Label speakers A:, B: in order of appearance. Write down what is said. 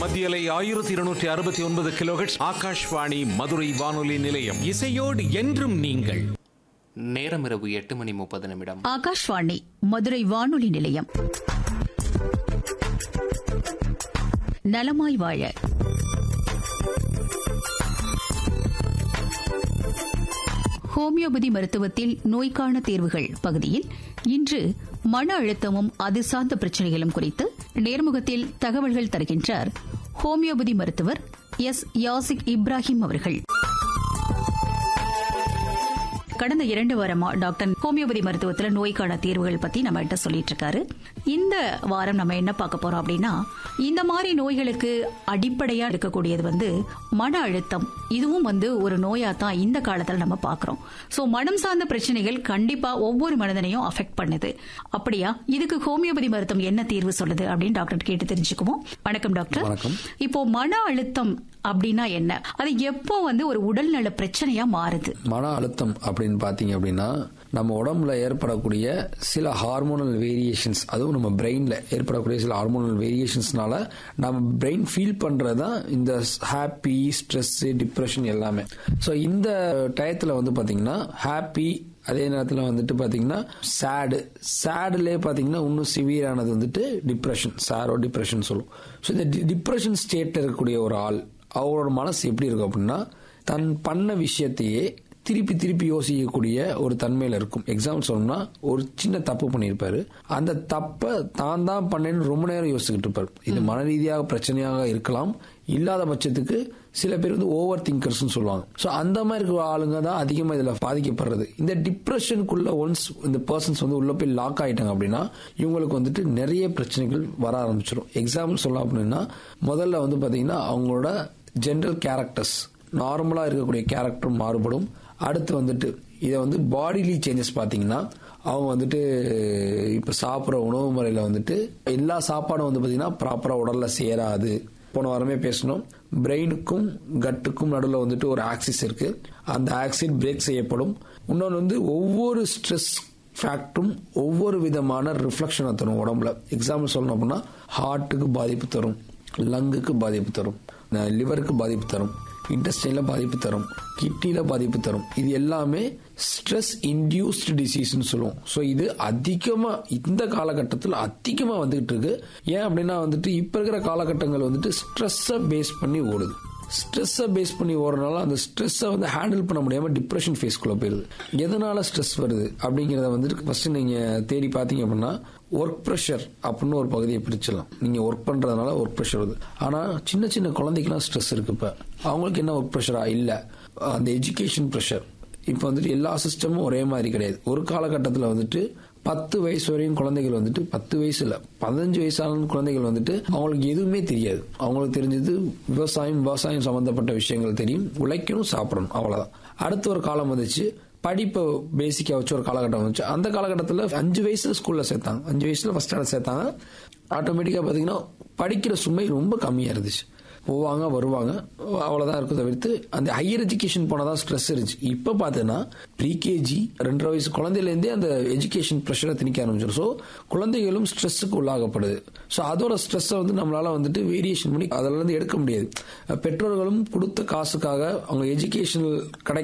A: மத்தியலை ஆயிரத்தி இருநூற்றி அறுபத்தி ஒன்பது கிலோஹெட்ஸ் ஆகாஷ்வாணி மதுரை வானொலி நிலையம்
B: இசையோடு என்றும் நீங்கள்
C: நேரம் இரவு எட்டு மணி முப்பது நிமிடம்
D: ஆகாஷ்வாணி மதுரை வானொலி நிலையம் நலமாய் வாழ ஹோமியோபதி மருத்துவத்தில் நோய்க்கான தேர்வுகள் பகுதியில் இன்று மன அழுத்தமும் அது சார்ந்த பிரச்சனைகளும் குறித்து நேர்முகத்தில் தகவல்கள் தருகின்றார் ஹோமியோபதி மருத்துவர் எஸ் யாசிக் இப்ராஹிம் அவர்கள் கடந்த இரண்டு வாரமா டாக்டர் ஹோமியோபதி மருத்துவத்துல நோய்க்கான தீர்வுகள் பத்தி நம்ம கிட்ட சொல்லிட்டு இருக்காரு இந்த வாரம் நம்ம என்ன பார்க்க போறோம் அப்படின்னா இந்த மாதிரி நோய்களுக்கு அடிப்படையா இருக்கக்கூடியது வந்து மன அழுத்தம் இதுவும் வந்து ஒரு நோயா தான் இந்த காலத்துல நம்ம பாக்குறோம் சோ மனம் சார்ந்த பிரச்சனைகள் கண்டிப்பா ஒவ்வொரு மனிதனையும் அஃபெக்ட் பண்ணுது அப்படியா இதுக்கு ஹோமியோபதி மருத்துவம் என்ன தீர்வு சொல்லுது அப்படின்னு டாக்டர் கேட்டு தெரிஞ்சுக்குவோம் வணக்கம் டாக்டர்
E: வணக்கம்.
D: இப்போ மன அழுத்தம் அப்படின்னா என்ன அது எப்போ வந்து ஒரு உடல்நல பிரச்சனையா மாறுது
E: மன அழுத்தம் அப்படின்னு பார்த்தீங்க அப்படின்னா நம்ம உடம்புல ஏற்படக்கூடிய சில ஹார்மோனல் வேரியேஷன்ஸ் அதுவும் நம்ம பிரெயின்ல ஏற்படக்கூடிய சில ஹார்மோனல் வேரியேஷன்ஸ்னால நம்ம பிரெயின் ஃபீல் பண்றது தான் இந்த ஹாப்பி ஸ்ட்ரெஸ் டிப்ரெஷன் எல்லாமே ஸோ இந்த டயத்தில் வந்து பார்த்தீங்கன்னா ஹாப்பி அதே நேரத்தில் வந்துட்டு பார்த்தீங்கன்னா சேடு சேடுலேயே பார்த்தீங்கன்னா இன்னும் சிவியரானது வந்துட்டு டிப்ரெஷன் சேரோ டிப்ரெஷன் சொல்லும் ஸோ இந்த டிப்ரெஷன் ஸ்டேட்டில் இருக்கக்கூடிய ஒரு ஆள் அவரோட மனசு எப்படி இருக்கும் அப்படின்னா தன் பண்ண விஷயத்தையே திருப்பி திருப்பி யோசிக்கக்கூடிய ஒரு தன்மையில இருக்கும் எக்ஸாம்பிள் சொல்லணும்னா ஒரு சின்ன தப்பு பண்ணியிருப்பாரு அந்த தப்பை தான் தான் பண்ணேன்னு ரொம்ப நேரம் யோசிச்சுக்கிட்டு இருப்பாரு இது மன ரீதியாக பிரச்சனையாக இருக்கலாம் இல்லாத பட்சத்துக்கு சில பேர் வந்து ஓவர் திங்கர்ஸ் சொல்லுவாங்க ஸோ அந்த மாதிரி இருக்கிற ஆளுங்க தான் அதிகமாக இதில் பாதிக்கப்படுறது இந்த டிப்ரெஷனுக்குள்ள ஒன்ஸ் இந்த பர்சன்ஸ் வந்து உள்ள போய் லாக் ஆயிட்டாங்க அப்படின்னா இவங்களுக்கு வந்துட்டு நிறைய பிரச்சனைகள் வர ஆரம்பிச்சிடும் எக்ஸாம்பிள் சொல்லலாம் அப்படின்னா முதல்ல வந்து பார்த்தீங்கன்னா அவங்களோட ஜென்ரல் கேரக்டர்ஸ் நார்மலாக இருக்கக்கூடிய கேரக்டர் மாறுபடும் அடுத்து வந்துட்டு இதை வந்து பாடிலி சேஞ்சஸ் பார்த்தீங்கன்னா அவங்க வந்துட்டு இப்போ சாப்பிட்ற உணவு முறையில் வந்துட்டு எல்லா சாப்பாடும் வந்து பார்த்தீங்கன்னா ப்ராப்பராக உடலில் சேராது போன வாரமே பேசணும் பிரெயினுக்கும் கட்டுக்கும் நடுவில் வந்துட்டு ஒரு ஆக்சிஸ் இருக்கு அந்த ஆக்சிஸ் பிரேக் செய்யப்படும் இன்னொன்று வந்து ஒவ்வொரு ஸ்ட்ரெஸ் ஃபேக்டும் ஒவ்வொரு விதமான ரிஃப்ளெக்ஷனை தரும் உடம்புல எக்ஸாம்பிள் சொல்லணும் அப்படின்னா ஹார்ட்டுக்கு பாதிப்பு தரும் லங்குக்கு பாதிப்பு தரும் லிவருக்கு பாதிப்பு தரும் இன்டஸ்டைனில் பாதிப்பு தரும் கிட்னியில் பாதிப்பு தரும் இது எல்லாமே ஸ்ட்ரெஸ் இன்டியூஸ்டு டிசீஸ்னு சொல்லுவோம் ஸோ இது அதிகமாக இந்த காலகட்டத்தில் அதிகமாக வந்துகிட்டு இருக்கு ஏன் அப்படின்னா வந்துட்டு இப்போ இருக்கிற காலகட்டங்கள் வந்துட்டு ஸ்ட்ரெஸ்ஸை பேஸ் பண்ணி ஓடுது ஸ்ட்ரெஸ்ஸை பேஸ் பண்ணி ஓடுறதுனால அந்த ஸ்ட்ரெஸ்ஸை வந்து ஹேண்டில் பண்ண முடியாமல் டிப்ரெஷன் ஃபேஸ்க்குள்ளே போயிருது எதனால ஸ்ட்ரெஸ் வருது அப்படிங்கிறத வந்துட்டு ஃபர்ஸ்ட் நீங்கள் தேடி பார்த்தீங்க அப்படின்னா ஒர்க் ப்ரெஷர் அப்படின்னு ஒரு பகுதியை பிரிச்சிடலாம் நீங்கள் ஒர்க் பண்ணுறதுனால ஒர்க் ப்ரெஷர் வருது ஆனால் சின்ன சின்ன குழந்தைக்கெல்லாம் ஸ்ட்ரெஸ் இருக்கு இப்போ அவங்களுக்கு என்ன ஒர்க் ப்ரெஷரா இல்லை அந்த எஜுகேஷன் ப்ரெஷர் இப்போ வந்துட்டு எல்லா சிஸ்டமும் ஒரே மாதிரி கிடையாது ஒரு காலகட்டத்தில் வந்துட்டு பத்து வயசு வரையும் குழந்தைகள் வந்துட்டு பத்து வயசு இல்ல பதினஞ்சு வயசான குழந்தைகள் வந்துட்டு அவங்களுக்கு எதுவுமே தெரியாது அவங்களுக்கு தெரிஞ்சது விவசாயம் விவசாயம் சம்பந்தப்பட்ட விஷயங்கள் தெரியும் உழைக்கணும் சாப்பிடணும் அவ்வளவுதான் அடுத்த ஒரு காலம் வந்துச்சு படிப்பை பேசிக்கா வச்சு ஒரு காலகட்டம் வந்துச்சு அந்த காலகட்டத்தில் அஞ்சு வயசுல ஸ்கூல்ல சேர்த்தாங்க அஞ்சு வயசுல ஃபர்ஸ்ட் ஸ்டாண்டர்ட் சேர்த்தாங்க ஆட்டோமேட்டிக்கா பாத்தீங்கன்னா படிக்கிற சுமை ரொம்ப கம்மியா இருந்துச்சு போவாங்க வருவாங்க அவ்வளவுதான் இருக்கும் தவிர்த்து அந்த ஹையர் எஜுகேஷன் போனதான் ஸ்ட்ரெஸ் இருந்துச்சு இப்ப பாத்தீங்கன்னா ப்ரீகேஜி ரெண்டரை வயசு குழந்தையிலேருந்தே அந்த எஜுகேஷன் ப்ரெஷரை திணிக்க ஆரம்பிச்சிடும் ஸோ குழந்தைகளும் ஸ்ட்ரெஸ்ஸுக்கு உள்ளாகப்படுது ஸோ அதோட ஸ்ட்ரெஸ்ஸை வந்து நம்மளால வந்துட்டு வேரியேஷன் பண்ணி அதில் இருந்து எடுக்க முடியாது பெற்றோர்களும் கொடுத்த காசுக்காக அவங்க எஜுகேஷன் கிடை